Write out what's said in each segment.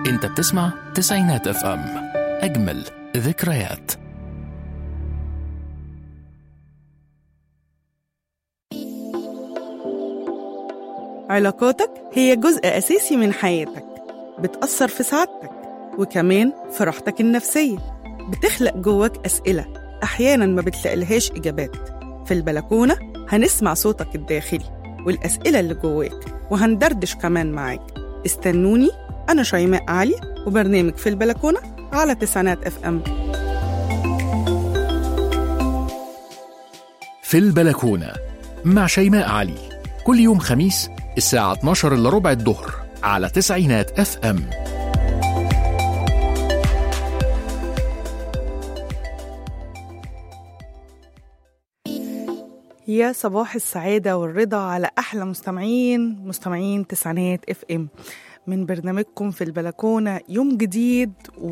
انت بتسمع تسعينات اف ام اجمل ذكريات علاقاتك هي جزء أساسي من حياتك بتأثر في سعادتك وكمان في راحتك النفسية بتخلق جواك أسئلة أحيانا ما بتلاقيلهاش إجابات في البلكونة هنسمع صوتك الداخلي والأسئلة اللي جواك وهندردش كمان معاك استنوني أنا شيماء علي وبرنامج في البلكونة على تسعينات اف ام في البلكونة مع شيماء علي كل يوم خميس الساعة 12 إلا ربع الظهر على تسعينات اف ام يا صباح السعادة والرضا على أحلى مستمعين مستمعين تسعينات اف ام من برنامجكم في البلكونة يوم جديد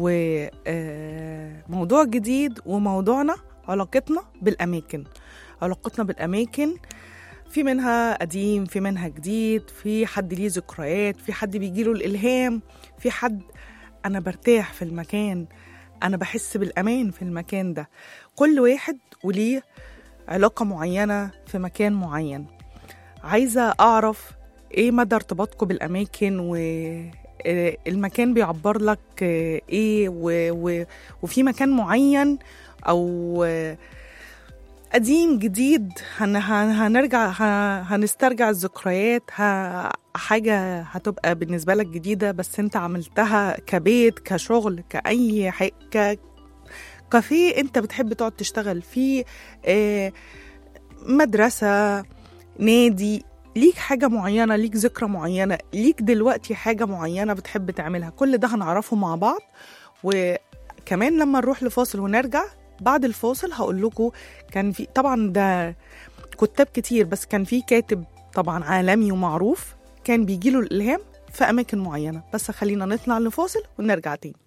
وموضوع جديد وموضوعنا علاقتنا بالأماكن علاقتنا بالأماكن في منها قديم في منها جديد في حد ليه ذكريات في حد بيجيله الإلهام في حد أنا برتاح في المكان أنا بحس بالأمان في المكان ده كل واحد وليه علاقة معينة في مكان معين عايزة أعرف إيه مدى ارتباطكم بالأماكن والمكان بيعبر لك إيه و... و... وفي مكان معين أو قديم جديد هن... هن... هنرجع ه... هنسترجع الذكريات ه... حاجة هتبقى بالنسبة لك جديدة بس انت عملتها كبيت كشغل كأي حاجة ك... كافيه انت بتحب تقعد تشتغل فيه آه، مدرسة نادي ليك حاجة معينة ليك ذكرى معينة ليك دلوقتي حاجة معينة بتحب تعملها كل ده هنعرفه مع بعض وكمان لما نروح لفاصل ونرجع بعد الفاصل هقول لكم كان في طبعا ده كتاب كتير بس كان في كاتب طبعا عالمي ومعروف كان بيجيله الإلهام في أماكن معينة بس خلينا نطلع لفاصل ونرجع تاني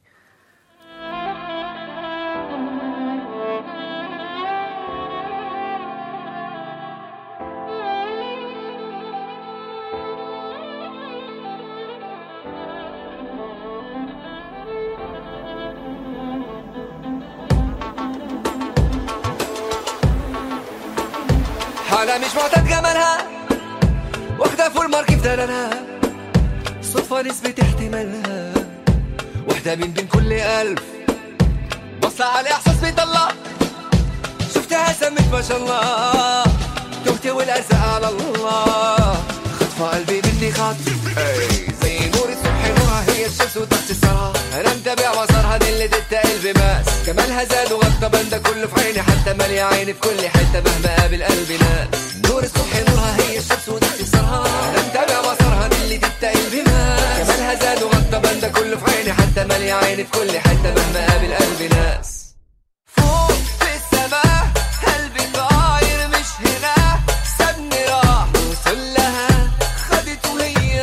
حالة مش معتاد جمالها واخدة فول مارك في دلالها صدفة نسبة احتمالها واحدة من بين كل ألف بص على إحساس بيطلع شفتها سمت ما شاء الله تهت والأرزاق على الله خطفة قلبي مني خط أي زي نور الصبح نورها هي الشمس وتحت السرى أنا متابع مسارها دي اللي تتقل بماس جمالها زاد وغطى بنده كله في عيني حتى مالية عيني في كل حتة مهما قابل قلبي ناس نور الصبح نورها هي الشمس وتحت السرى أنا متابع مسارها دي اللي تتقل بماس جمالها زاد وغطى بنده كله في عيني حتى مالية عيني في كل حتة مهما قابل قلبي ناس فوق في السماء قلبي طاير مش هنا سابني راح وصل لها خدته هي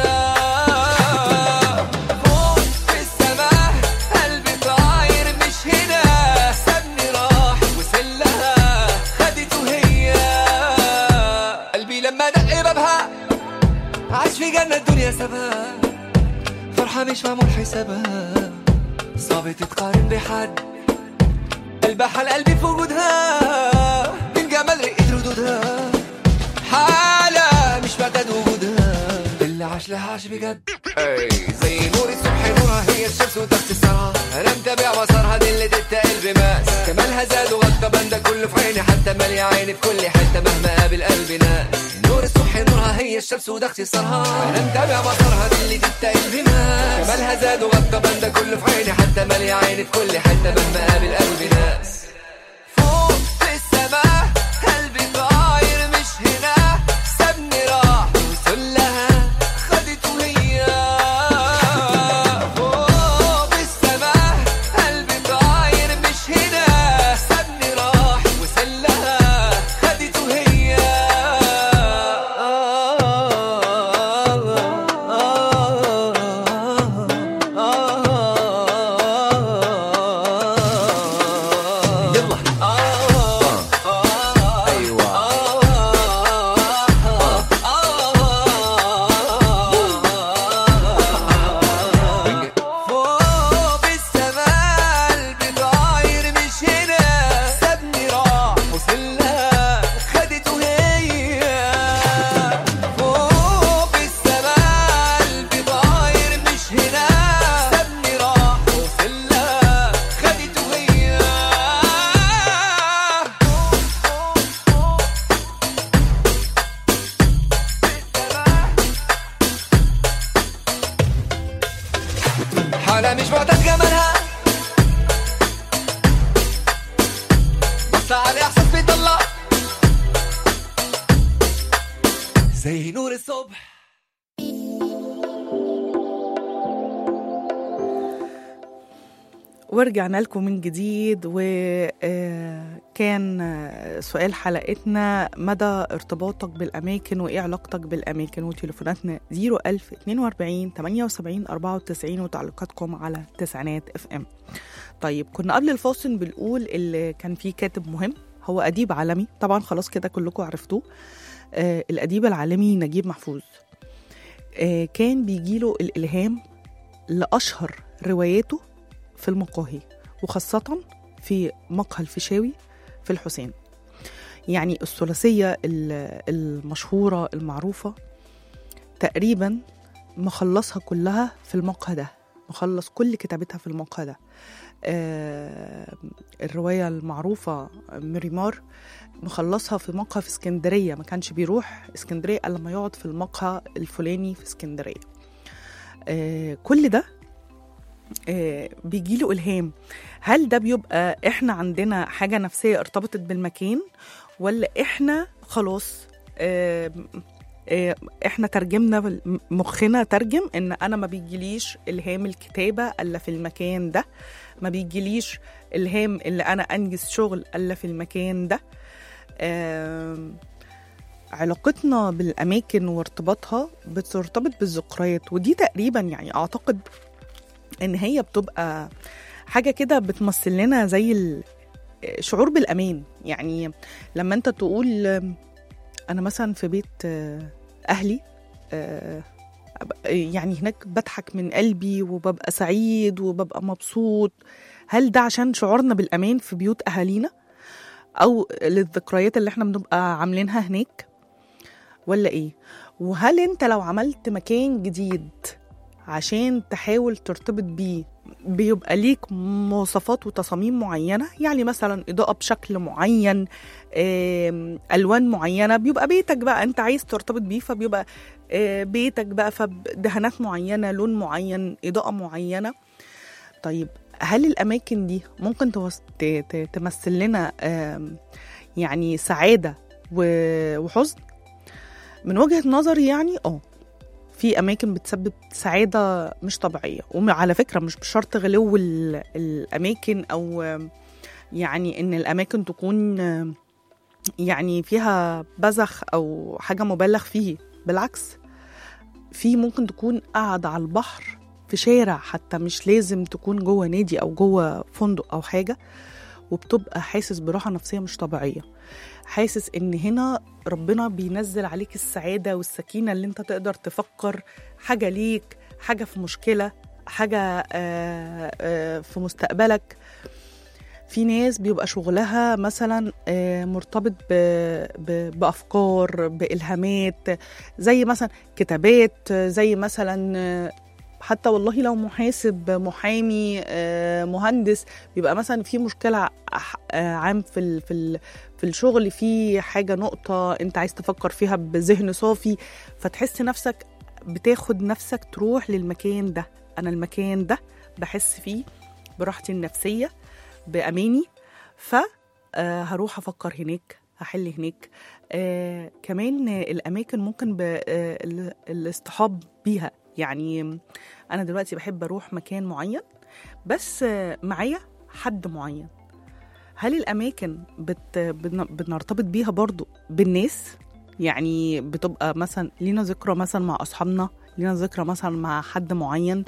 فوق في السماء قلبي طاير مش هنا سابني راح وصل لها خدته هي قلبي لما دق بابها عاش في جنة الدنيا سابها فرحة مش معمول حسابها صعب تتقارن بحد قلبها حال قلبي في وجودها من جمال رقة ردودها حالة مش معتاد وجودها اللي عاش لها عاش بجد أي زي نور الصبح نورها هي الشمس وتحت السرى انا متابع مسارها دي اللي تتقل بماس جمالها زاد وغطى بنده كله في عيني حتى مالية عيني في كل حتة مهما قابل قلبي ناس نور الصبح نورها هي الشمس وده اختصارها انا متابع مسارها دي اللي تتقل بماس جمالها زاد وغطى بنده كله في عيني حتى مالية عيني في كل حتة مهما قابل قلبي ناس فوق في السماء قلبي طاير مش هنا سابني راح وصل لها خدته هي فوق في السماء قلبي طاير مش هنا سابني راح وصل لها خدته هي يلا ايوه ولا مش معتاد جمالها بص على احساس بيطلع زي نور الصبح ورجعنا لكم من جديد وكان سؤال حلقتنا مدى ارتباطك بالأماكن وإيه علاقتك بالأماكن وتليفوناتنا 01000 42 78 94 وتعليقاتكم على تسعينات اف ام طيب كنا قبل الفاصل بنقول اللي كان فيه كاتب مهم هو أديب عالمي طبعا خلاص كده كلكم عرفتوه آه الأديب العالمي نجيب محفوظ آه كان بيجيله الإلهام لأشهر رواياته في المقاهي وخاصة في مقهى الفيشاوي في الحسين يعني الثلاثية ال- المشهورة المعروفة تقريبا مخلصها كلها في المقهى ده مخلص كل كتابتها في المقهى ده آه الرواية المعروفة ميريمار مخلصها في مقهى في اسكندرية ما كانش بيروح اسكندرية إلا لما يقعد في المقهى الفلاني في اسكندرية آه كل ده آه، بيجيله إلهام هل ده بيبقى إحنا عندنا حاجة نفسية ارتبطت بالمكان ولا إحنا خلاص آه، آه، إحنا ترجمنا بال- مخنا ترجم إن أنا ما بيجيليش إلهام الكتابة إلا في المكان ده ما بيجيليش إلهام اللي أنا أنجز شغل إلا في المكان ده آم، علاقتنا بالأماكن وارتباطها بترتبط بالذكريات ودي تقريبا يعني أعتقد ان هي بتبقى حاجه كده بتمثل لنا زي ال- شعور بالامان يعني لما انت تقول انا مثلا في بيت آه، اهلي آه، أب- يعني هناك بضحك من قلبي وببقى سعيد وببقى مبسوط هل ده عشان شعورنا بالامان في بيوت اهالينا او للذكريات اللي احنا بنبقى عاملينها هناك ولا ايه وهل انت لو عملت مكان جديد عشان تحاول ترتبط بيه بيبقى ليك مواصفات وتصاميم معينة يعني مثلا إضاءة بشكل معين آم، ألوان معينة بيبقى بيتك بقى أنت عايز ترتبط بيه فبيبقى آه، بيتك بقى فدهانات معينة لون معين إضاءة معينة طيب هل الأماكن دي ممكن توس- ت- ت- تمثل لنا آم، يعني سعادة و- وحزن من وجهة نظري يعني اه في اماكن بتسبب سعاده مش طبيعيه وعلى فكره مش بشرط غلو ال- الاماكن او يعني ان الاماكن تكون يعني فيها بذخ او حاجه مبالغ فيه بالعكس في ممكن تكون قاعده على البحر في شارع حتى مش لازم تكون جوه نادي او جوه فندق او حاجه وبتبقى حاسس براحه نفسيه مش طبيعيه حاسس ان هنا ربنا بينزل عليك السعاده والسكينه اللي انت تقدر تفكر حاجه ليك حاجه في مشكله حاجه آه، آه، في مستقبلك في ناس بيبقى شغلها مثلا آه، مرتبط ب- ب- بافكار بالهامات زي مثلا كتابات زي مثلا آه، حتى والله لو محاسب محامي آه، مهندس بيبقى مثلا في مشكله ع- آه، عام في ال- في ال- في الشغل في حاجه نقطه انت عايز تفكر فيها بذهن صافي فتحس نفسك بتاخد نفسك تروح للمكان ده انا المكان ده بحس فيه براحتي النفسيه باماني ف آه، هروح افكر هناك هحل هناك آه كمان آه، الاماكن ممكن ب- آه، ال- الاصطحاب بيها يعني انا دلوقتي بحب اروح مكان معين بس آه، معايا حد معين هل الاماكن بت بن- بنرتبط بيها برضو بالناس يعني بتبقى مثلا لينا ذكرى مثلا مع اصحابنا لينا ذكرى مثلا مع حد معين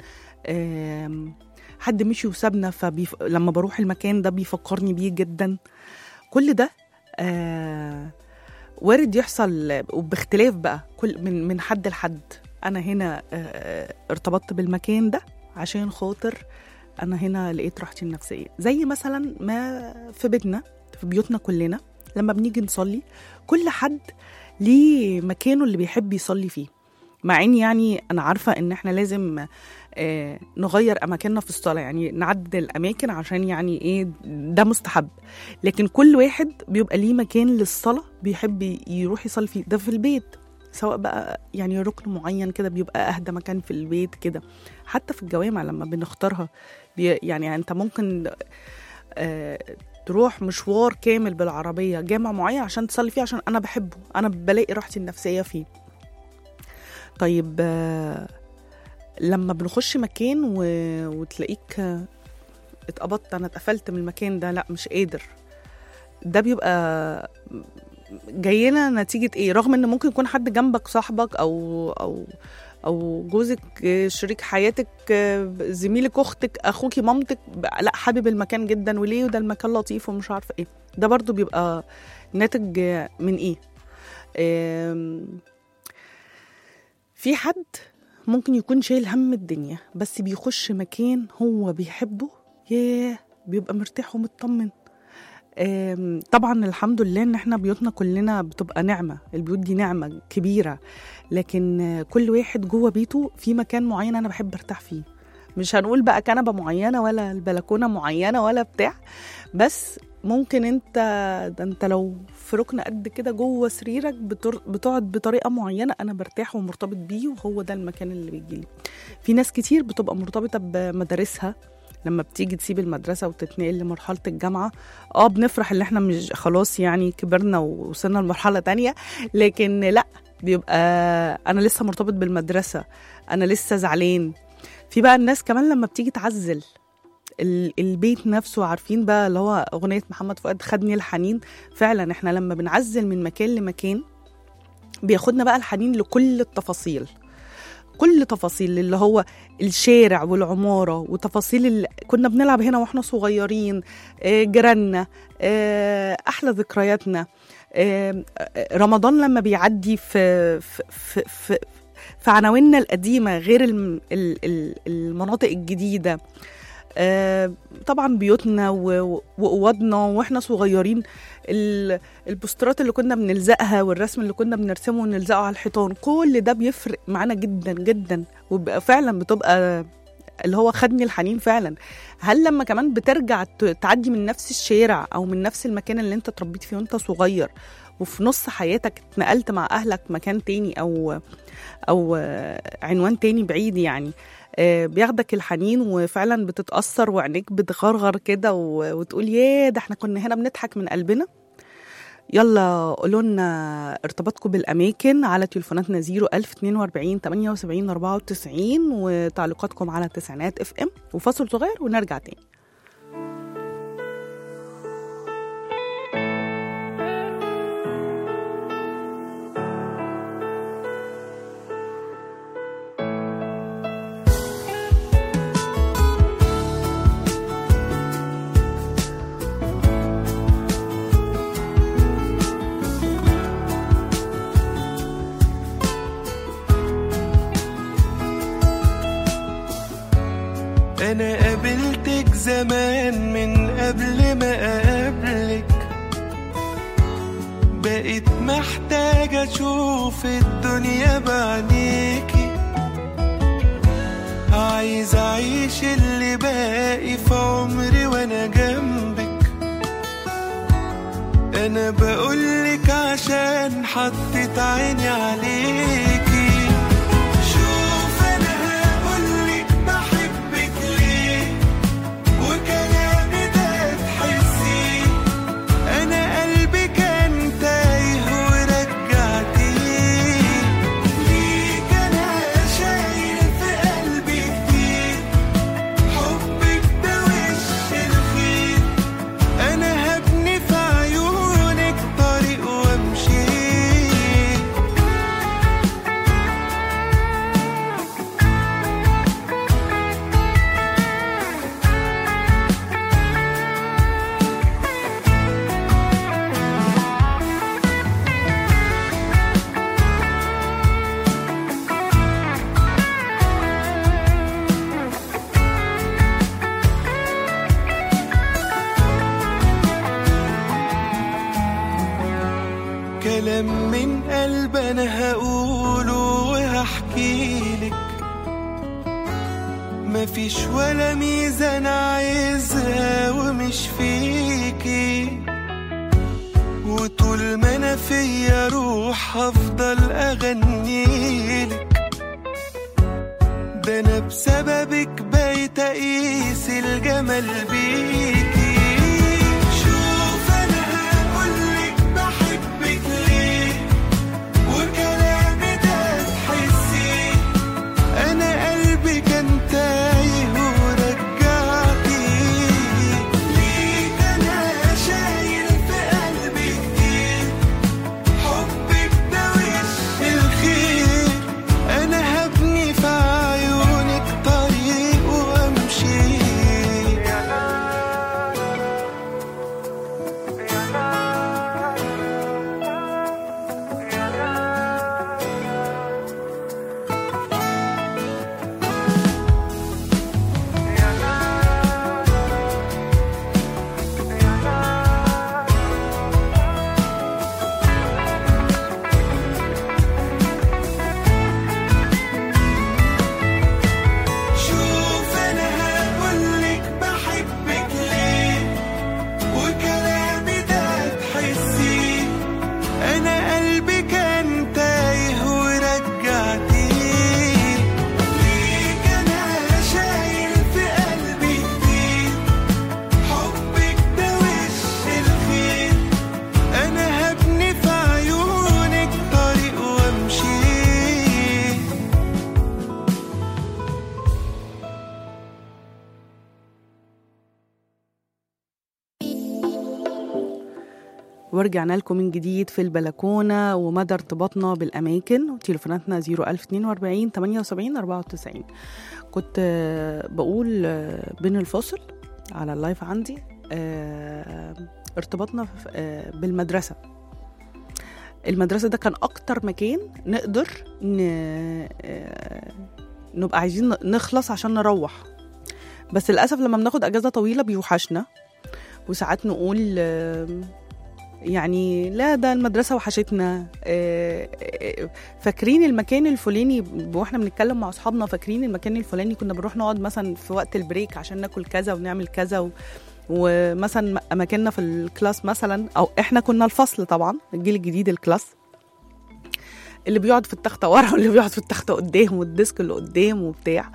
آم، حد مشي وسابنا فبيف... لما بروح المكان ده بيفكرني بيه جدا كل ده آه وارد يحصل وباختلاف بقى كل من من حد لحد انا هنا آه ارتبطت بالمكان ده عشان خاطر انا هنا لقيت راحتي النفسيه زي مثلا ما في بيتنا في بيوتنا كلنا لما بنيجي نصلي كل حد ليه مكانه اللي بيحب يصلي فيه مع ان يعني انا عارفه ان احنا لازم آه نغير اماكننا في الصلاه يعني نعدل الاماكن عشان يعني ايه ده مستحب لكن كل واحد بيبقى ليه مكان للصلاه بيحب يروح يصلي فيه ده في البيت سواء بقى يعني ركن معين كده بيبقى اهدى مكان في البيت كده حتى في الجوامع لما بنختارها بي يعني انت ممكن آه تروح مشوار كامل بالعربيه جامع معين عشان تصلي فيه عشان انا بحبه انا بلاقي راحتي النفسيه فيه طيب آه لما بنخش مكان و... وتلاقيك آه، اتقبضت انا اتقفلت من المكان ده لا مش قادر ده بيبقى جاينا نتيجة ايه رغم ان ممكن يكون حد جنبك صاحبك او او او جوزك آه، شريك حياتك آه، زميلك اختك اخوكي مامتك بقى- لا حابب المكان جدا وليه وده المكان لطيف ومش عارفه ايه ده برضو بيبقى ناتج آه، من ايه آم، في حد ممكن يكون شايل هم الدنيا بس بيخش مكان هو بيحبه ياه بيبقى مرتاح ومطمن آم، طبعا الحمد لله ان احنا بيوتنا كلنا بتبقى نعمه البيوت دي نعمه كبيره لكن آه، كل واحد جوه بيته في مكان معين انا بحب ارتاح فيه مش هنقول بقى كنبه معينه ولا البلكونه معينه ولا بتاع بس ممكن انت ده انت لو في ركن قد كده جوه سريرك بتر... بتقعد بطريقه معينه انا برتاح ومرتبط بيه وهو ده المكان اللي بيجيلي في ناس كتير بتبقى مرتبطه بمدارسها لما بتيجي تسيب المدرسه وتتنقل لمرحله الجامعه اه بنفرح ان احنا مش خلاص يعني كبرنا ووصلنا لمرحله تانية لكن لا بيبقى انا لسه مرتبط بالمدرسه انا لسه زعلان في بقى الناس كمان لما بتيجي تعزل ال- البيت نفسه عارفين بقى اللي هو اغنيه محمد فؤاد خدني الحنين فعلا احنا لما بنعزل من مكان لمكان بياخدنا بقى الحنين لكل التفاصيل كل تفاصيل اللي هو الشارع والعمارة وتفاصيل اللي كنا بنلعب هنا واحنا صغيرين آه، جيراننا آه، أحلى ذكرياتنا آه، آه، رمضان لما بيعدي في في في, في في عناويننا القديمة غير الم- ال- ال- المناطق الجديدة آه، طبعا بيوتنا و- وأوضنا واحنا صغيرين ال- البوسترات اللي كنا بنلزقها والرسم اللي كنا بنرسمه ونلزقه على الحيطان كل ده بيفرق معانا جدا جدا وبقى فعلا بتبقى اللي هو خدني الحنين فعلا هل لما كمان بترجع ت- تعدي من نفس الشارع او من نفس المكان اللي انت اتربيت فيه وانت صغير وفي نص حياتك اتنقلت مع اهلك مكان تاني او او آه، عنوان تاني بعيد يعني آه، بياخدك الحنين وفعلا بتتأثر وعينيك بتغرغر كده و- وتقول ياه ده احنا كنا هنا بنضحك من قلبنا يلا قولوا لنا ارتباطكم بالاماكن على تليفوناتنا 01042 78 94 وتعليقاتكم على التسعينات اف ام وفاصل صغير ونرجع تاني انا قابلتك زمان من قبل ما اقابلك بقيت محتاجة اشوف الدنيا بعينيكي عايز اعيش اللي باقي في عمري وانا جنبك انا بقولك عشان حطيت عيني عليكي شوف انا هقولك بحبك ليه وكلامي ده تحسيه انا قلبي كان تايه ورجعتيه ليك انا شايل في قلبي كتير حبك ده وش الخير انا هبني في عيونك طريق وامشي كلام من قلب انا هقوله وهحكيلك مفيش ولا ميزة انا عايزها ومش فيكي وطول ما انا فيا روح هفضل اغنيلك ده انا بسببك بقيت اقيس الجمال بيكي شوف انا هقولك بحبك ليه وكلامي ده تحسيه انا قلبي كان تايه ورجعتي ليك انا شايل في قلبي كتير حبك ده وش الخير انا هبني في عيونك طريق وامشي شوف انا هقولك بحبك ليه وكلامي ده تحسيه انا قلبي كان تايه ورجعتيه ليك انا شايل في قلبي كتير حبك ده وش الخير انا هبني في عيونك طريق وامشي ورجعنا لكم من جديد في البلكونة ومدى ارتباطنا بالأماكن وتليفوناتنا 01042 78 94 كنت آه، بقول آه، بين الفاصل على اللايف عندي آه، ارتباطنا في- آه، بالمدرسة المدرسة ده كان أكتر مكان نقدر ن... آه، نبقى عايزين نخلص عشان نروح بس للأسف لما بناخد أجازة طويلة بيوحشنا وساعات نقول آم، يعني لا ده المدرسة وحشتنا آه، آه، فاكرين المكان الفلاني واحنا بنتكلم مع اصحابنا فاكرين المكان الفلاني كنا بنروح نقعد مثلا في وقت البريك عشان ناكل كذا ونعمل كذا و... ومثلا اماكننا في الكلاس مثلا او احنا كنا الفصل طبعا الجيل الجديد الكلاس اللي بيقعد في التخته ورا واللي بيقعد في التخته قدام والديسك اللي قدام وبتاع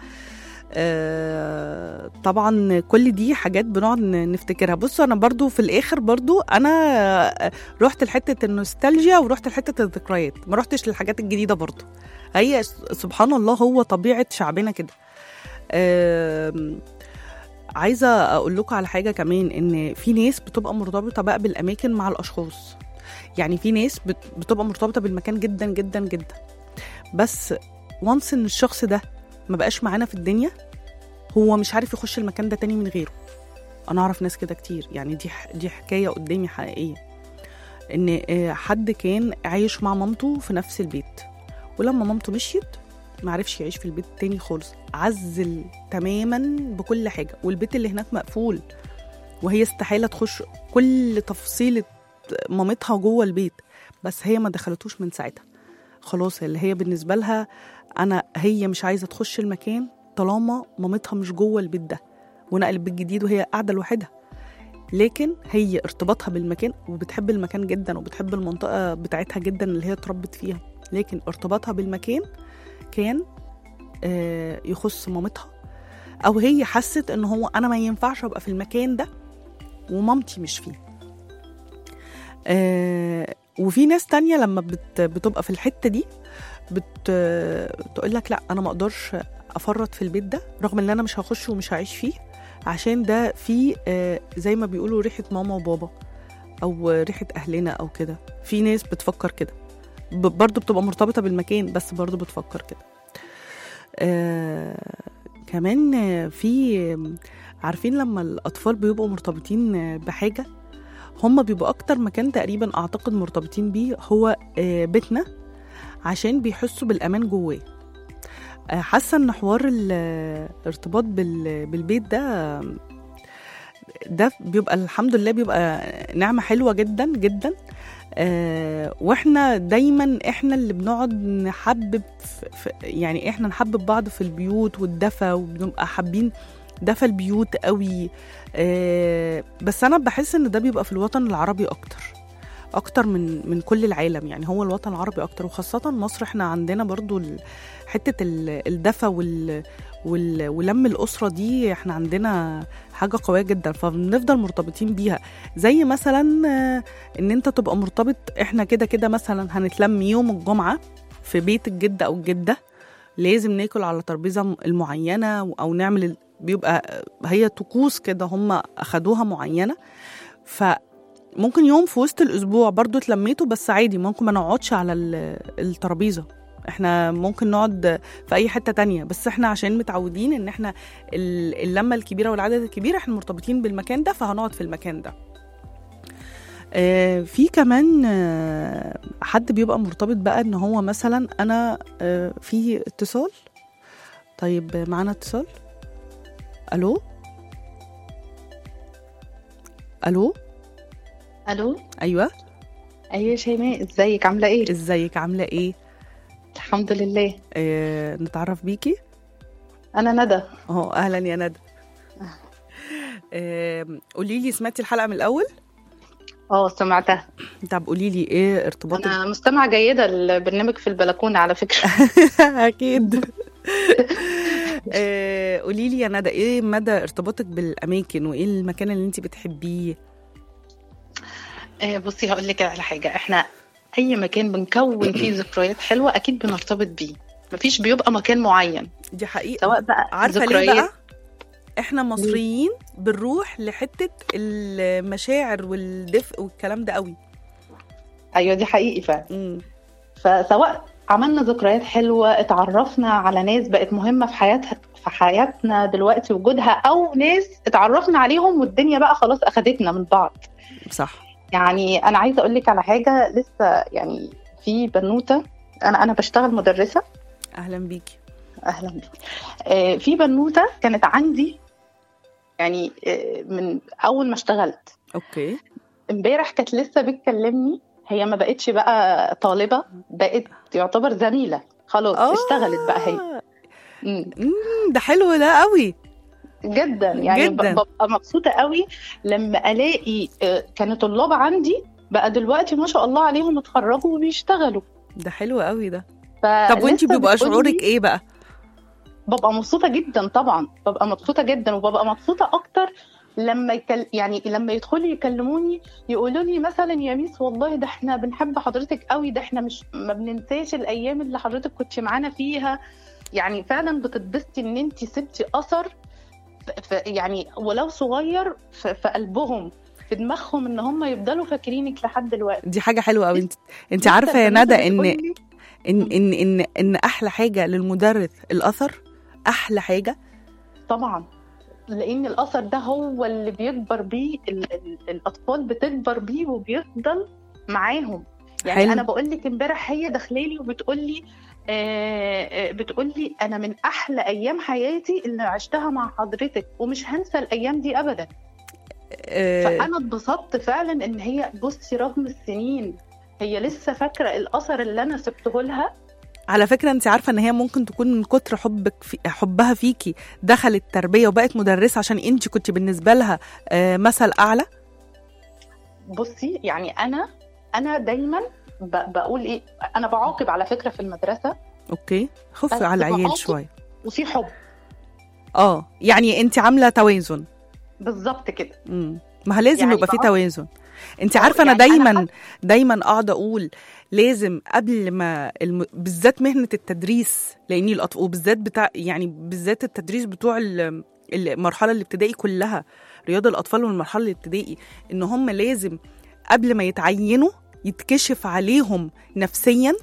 آه، طبعا كل دي حاجات بنقعد ن- نفتكرها بصوا انا برضو في الاخر برضو انا آه، رحت لحته النوستالجيا ورحت لحته الذكريات ما رحتش للحاجات الجديده برضو هي س- سبحان الله هو طبيعه شعبنا كده آم، عايزه اقول لكم على حاجه كمان ان في ناس بتبقى مرتبطه بقى بالاماكن مع الاشخاص يعني في ناس بت- بتبقى مرتبطه بالمكان جدا جدا جدا بس وانس ان الشخص ده ما بقاش معانا في الدنيا هو مش عارف يخش المكان ده تاني من غيره انا اعرف ناس كده كتير يعني دي ح- دي حكايه قدامي حقيقيه ان آه، حد كان عايش مع مامته في نفس البيت ولما مامته مشيت ما عرفش يعيش في البيت تاني خالص عزل تماما بكل حاجه والبيت اللي هناك مقفول وهي استحاله تخش كل تفصيله مامتها جوه البيت بس هي ما دخلتوش من ساعتها خلاص اللي هي بالنسبه لها انا هي مش عايزه تخش المكان طالما مامتها مش جوه البيت ده ونقلت بيت جديد وهي قاعده لوحدها لكن هي ارتباطها بالمكان وبتحب المكان جدا وبتحب المنطقه بتاعتها جدا اللي هي اتربت فيها لكن ارتباطها بالمكان كان آه، يخص مامتها او هي حست ان هو انا ما ينفعش ابقى في المكان ده ومامتي مش فيه آه، وفي ناس تانية لما بت بتبقى في الحتة دي بت تقول لك لا انا ما اقدرش افرط في البيت ده رغم ان انا مش هخش ومش هعيش فيه عشان ده فيه آه، زي ما بيقولوا ريحة ماما وبابا او ريحة اهلنا او كده في ناس بتفكر كده ب- برضو بتبقى مرتبطة بالمكان بس برضو بتفكر كده آه كمان آه، في عارفين لما الأطفال بيبقوا مرتبطين آه، بحاجة هم بيبقوا أكتر مكان تقريبا أعتقد مرتبطين بيه هو آه، بيتنا عشان بيحسوا بالأمان جواه آه، حاسة إن حوار الارتباط بال- بالبيت ده ده بيبقى الحمد لله بيبقى نعمة حلوة جدا جدا آه واحنا دايما احنا اللي بنقعد نحبب في في- يعني احنا نحبب بعض في البيوت والدفى وبنبقى حابين دفى البيوت قوي آه بس انا بحس ان ده بيبقى في الوطن العربي اكتر اكتر من من كل العالم يعني هو الوطن العربي اكتر وخاصه مصر احنا عندنا برضو ال- حته ال- الدفى وال وال- ولم الاسره دي احنا عندنا حاجه قويه جدا فبنفضل مرتبطين بيها زي مثلا آه، ان انت تبقى مرتبط احنا كده كده مثلا هنتلم يوم الجمعه في بيت الجد او الجده لازم ناكل على ترابيزه المعينه او نعمل ال- بيبقى هي طقوس كده هم اخدوها معينه فممكن يوم في وسط الاسبوع برضو اتلميتوا بس عادي ممكن ما نقعدش على ال- الترابيزه احنا ممكن نقعد في اي حته تانية بس احنا عشان متعودين ان احنا ال- اللمه الكبيره والعدد الكبير احنا مرتبطين بالمكان ده فهنقعد في المكان ده آه، في كمان آه، حد بيبقى مرتبط بقى ان هو مثلا انا آه، في اتصال طيب آه، معانا اتصال الو الو الو ايوه ايوه شيماء ازيك عامله ايه ازيك عامله ايه الحمد لله آه، نتعرف بيكي انا ندى اهو اهلا يا ندى قولي لي سمعتي الحلقه من الاول اه سمعتها طب قولي لي ايه ارتباطك انا مستمعه جيده البرنامج في البلكونه على فكره اكيد آه، قولي لي يا ندى ايه مدى ارتباطك بالاماكن وايه المكان اللي انت بتحبيه آه، بصي هقول لك على حاجه احنا اي مكان بنكون فيه ذكريات حلوه اكيد بنرتبط بيه مفيش بيبقى مكان معين دي حقيقه سواء بقى عارفه ليه ذكريات بقى احنا مصريين بنروح لحته المشاعر والدفء والكلام ده قوي ايوه دي حقيقي فعلا امم فسواء عملنا ذكريات حلوه اتعرفنا على ناس بقت مهمه في حياتها في حياتنا دلوقتي وجودها او ناس اتعرفنا عليهم والدنيا بقى خلاص اخدتنا من بعض صح يعني انا عايزه اقول لك على حاجه لسه يعني في بنوته انا انا بشتغل مدرسه اهلا بيكي اهلا بك آه، في بنوته كانت عندي يعني آه، من اول ما اشتغلت اوكي امبارح كانت لسه بتكلمني هي ما بقتش بقى طالبه بقت يعتبر زميله خلاص آه. اشتغلت بقى هي مم. مم، ده حلو ده قوي جدا يعني ب- جداً. ببقى مبسوطه قوي لما الاقي آه، كانوا طلاب عندي بقى دلوقتي ما شاء الله عليهم اتخرجوا وبيشتغلوا ده حلو قوي ده فلسه طب وانت بيبقى بتقولي- شعورك ايه بقى ببقى مبسوطه جدا طبعا ببقى مبسوطه جدا وببقى مبسوطه اكتر لما يكل... يعني لما يدخلوا يكلموني يقولوا لي مثلا يا ميس والله ده احنا بنحب حضرتك قوي ده احنا مش ما بننساش الايام اللي حضرتك كنت معانا فيها يعني فعلا بتتبسطي ان انت سبتي اثر ف... ف... يعني ولو صغير ف... في قلبهم في دماغهم ان هم يفضلوا فاكرينك لحد دلوقتي دي حاجه حلوه قوي انت انت لسه عارفه يا البنوتة ندى ان بتقولي ان ان ان ان احلى حاجه للمدرس الاثر احلى حاجه طبعا لان الاثر ده هو اللي بيكبر بيه ال ال الاطفال بتكبر بيه وبيفضل معاهم يعني حلو. انا بقول لك امبارح هي داخلالي وبتقول لي آه آه، بتقول لي انا من احلى ايام حياتي اللي عشتها مع حضرتك ومش هنسى الايام دي ابدا آه، فانا اتبسطت فعلا ان هي بصي رغم السنين هي لسه فاكره الاثر اللي انا سبته لها على فكره انت عارفه ان هي ممكن تكون من كتر حبك في حبها فيكي دخلت تربيه وبقت مدرسه عشان انت كنت بالنسبه لها آه، مثل اعلى بصي يعني انا انا دايما ب- بقول ايه انا بعاقب على فكره في المدرسه اوكي بس خفي على العيال بعاقب. شويه وفي حب اه يعني انت عامله توازن بالظبط كده امم ما هو لازم يعني يبقى في بقى- توازن انت آه، عارفه انا يعني أنا دايما دايما اقعد اقول لازم قبل ما الم... بالذات مهنه التدريس لاني الأطفال وبالذات بتاع يعني بالذات التدريس بتوع ال- المرحله الابتدائي كلها رياض الاطفال والمرحله الابتدائي ان هم لازم قبل ما يتعينوا يتكشف عليهم نفسيا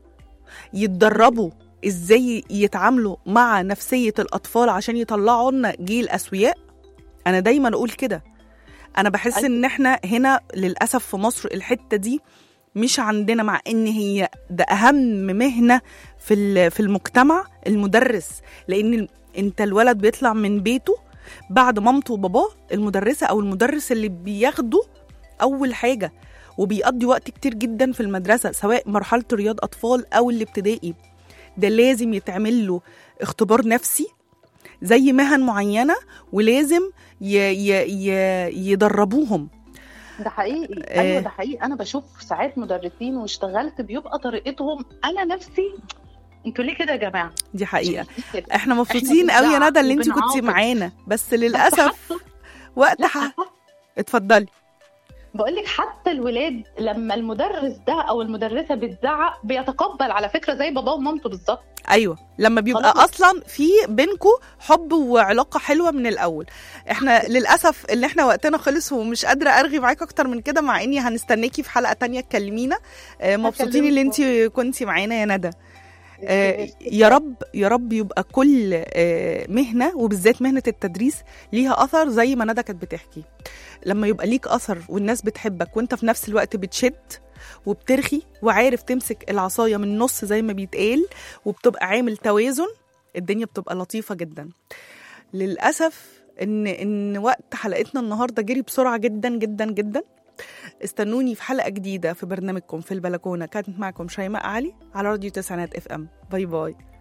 يتدربوا ازاي يتعاملوا مع نفسيه الاطفال عشان يطلعوا لنا جيل اسوياء انا دايما اقول كده انا بحس أيوة. ان احنا هنا للاسف في مصر الحته دي مش عندنا مع ان هي ده اهم مهنه في ال- في المجتمع المدرس لان ال- انت الولد بيطلع من بيته بعد مامته وباباه المدرسه او المدرس اللي بياخده اول حاجه وبيقضي وقت كتير جدا في المدرسه سواء مرحله رياض اطفال او الابتدائي ده لازم يتعمل له اختبار نفسي زي مهن معينه ولازم ي ي ي يدربوهم ده حقيقي آه. ايوه ده حقيقي انا بشوف ساعات مدرسين واشتغلت بيبقى طريقتهم انا نفسي انتوا ليه كده يا جماعه دي حقيقه ليه كده؟ احنا مبسوطين قوي يا بنزعق ندى اللي انت كنتي وبنعاقب. معانا بس بس للاسف حتى- وقت لا ح... اتفضلي بقول لك حتى الولاد لما المدرس ده او المدرسه بتزعق بيتقبل على فكره زي باباه ومامته بالظبط ايوه لما بيبقى خلاص. اصلا في بينكو حب وعلاقه حلوه من الاول احنا للاسف اللي احنا وقتنا خلص ومش قادره ارغي معاك اكتر من كده مع اني هنستناكي في حلقه تانية تكلمينا آه، مبسوطين اللي انت كنتي معانا يا ندى آه، يا رب يا رب يبقى كل آه، مهنه وبالذات مهنه التدريس ليها اثر زي ما ندى كانت بتحكي لما يبقى ليك اثر والناس بتحبك وانت في نفس الوقت بتشد وبترخي وعارف تمسك العصايه من النص زي ما بيتقال وبتبقى عامل توازن الدنيا بتبقى لطيفه جدا للاسف ان ان وقت حلقتنا النهارده جري بسرعه جدا جدا جدا استنوني في حلقه جديده في برنامجكم في البلكونه كانت معكم شيماء علي على راديو تسعينات اف ام باي باي